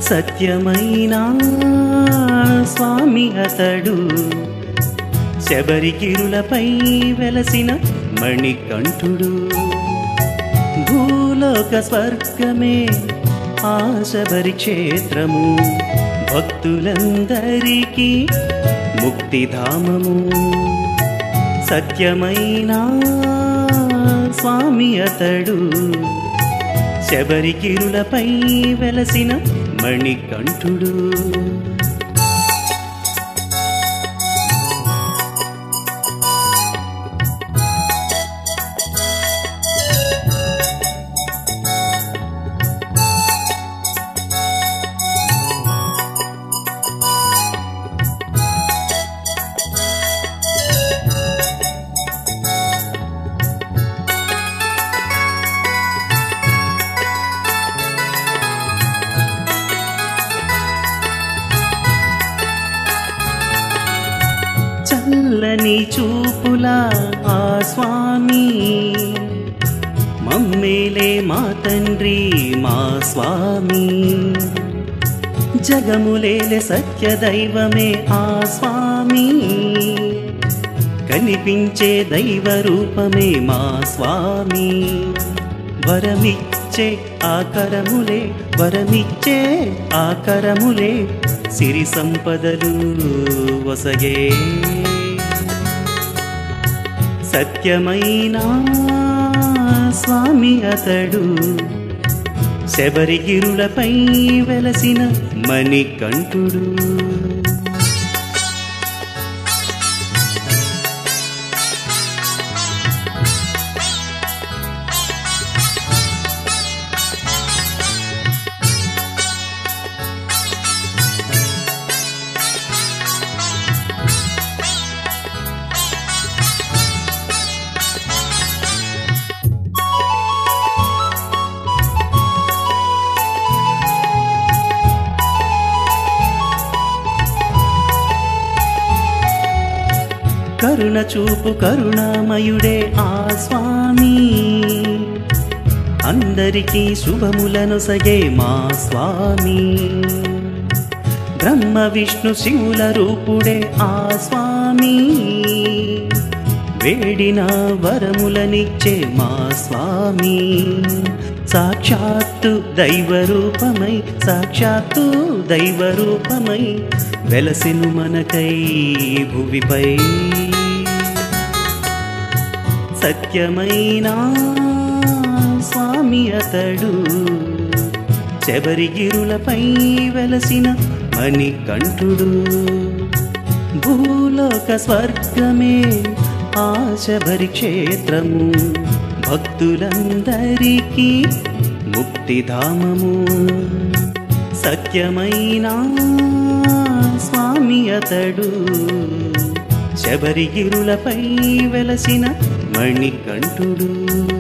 సత్యమైన స్వామి అతడు శబరిగిరులపై వెలసిన మణికంఠుడు భూలోక స్వర్గమే ఆ శబరి క్షేత్రము భక్తులందరికీ ముక్తిధామము సత్యమైన స్వామి అతడు శబరిగిరులపై వెలసిన మణికంఠుడు చల్లని చూపుల ఆ స్వామి మమ్మేలే మా తండ్రి మా స్వామి జగములేలే సత్య దైవమే ఆ స్వామి కనిపించే దైవ రూపమే మా స్వామి వరమిచ్చే ఆకరములే వరమిచ్చే ఆకరములే సిరి సంపదలు వసగే సత్యమైన స్వామి అతడు శబరిగిరులపై వెలసిన మణికంఠుడు కరుణ చూపు కరుణామయుడే ఆ స్వామి అందరికీ శుభములను సగే మా స్వామి బ్రహ్మ విష్ణు శివుల రూపుడే ఆ స్వామి వేడిన వరములనిచ్చే మా స్వామి సాక్షాత్తు దైవ రూపమై సాక్షాత్తు దైవ రూపమై వెలసిను మనకై భువిపై సత్యమైన స్వామి అతడు శబరిగిరులపై వెలసిన మణికంఠుడు భూలోక స్వర్గమే ఆ శబరి క్షేత్రము భక్తులందరికీ ముక్తిధామము సత్యమైన స్వామి అతడు శబరిగిరులపై వెలసిన మణికంఠుడు